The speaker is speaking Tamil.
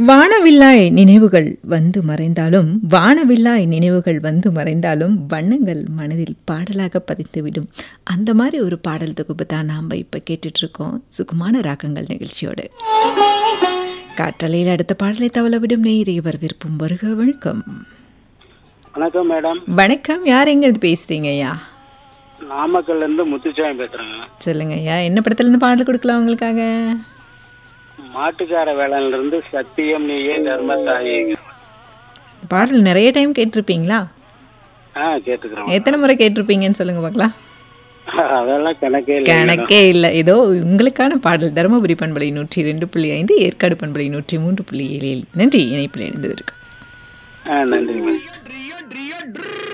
வானவில்லாய் நினைவுகள் வந்து மறைந்தாலும் வானவில்லாய் நினைவுகள் வந்து மறைந்தாலும் வண்ணங்கள் மனதில் பாடலாக பதித்துவிடும் அந்த மாதிரி ஒரு பாடல் தொகுப்பு தான் நாம் இப்போ கேட்டுட்ருக்கோம் சுகுமான ராகங்கள் நிகழ்ச்சியோடு காற்றலையில் அடுத்த பாடலை தவளவிடும் நேயரை வரவேற்பும் வருக வணக்கம் வணக்கம் மேடம் வணக்கம் யார் எங்கிறது பேசுறீங்க ஐயா நாமக்கல்ல இருந்து முத்துச்சாமி பேசுறேங்க சொல்லுங்க ஐயா என்ன படத்துல இருந்து பாடல் கொடுக்கலாம் உங்களுக்காக மாட்டுக்கார வேளாண்ல இருந்து சத்தியம் நீயே தர்ம தாயே பாடல் நிறைய டைம் கேட்டிருப்பீங்களா ஆ கேட்டுக்கிறோம் எத்தனை முறை கேட்டிருப்பீங்கன்னு சொல்லுங்க பார்க்கலாம் அதெல்லாம் கணக்கே இல்லை கணக்கே இல்லை ஏதோ உங்களுக்கான பாடல் தருமபுரி பண்பலை நூற்றி ரெண்டு புள்ளி ஐந்து ஏற்காடு பண்பலை நூற்றி மூன்று புள்ளி ஏழில் நன்றி இணைப்பில் இணைந்ததற்கு ஆ நன்றி மேடம்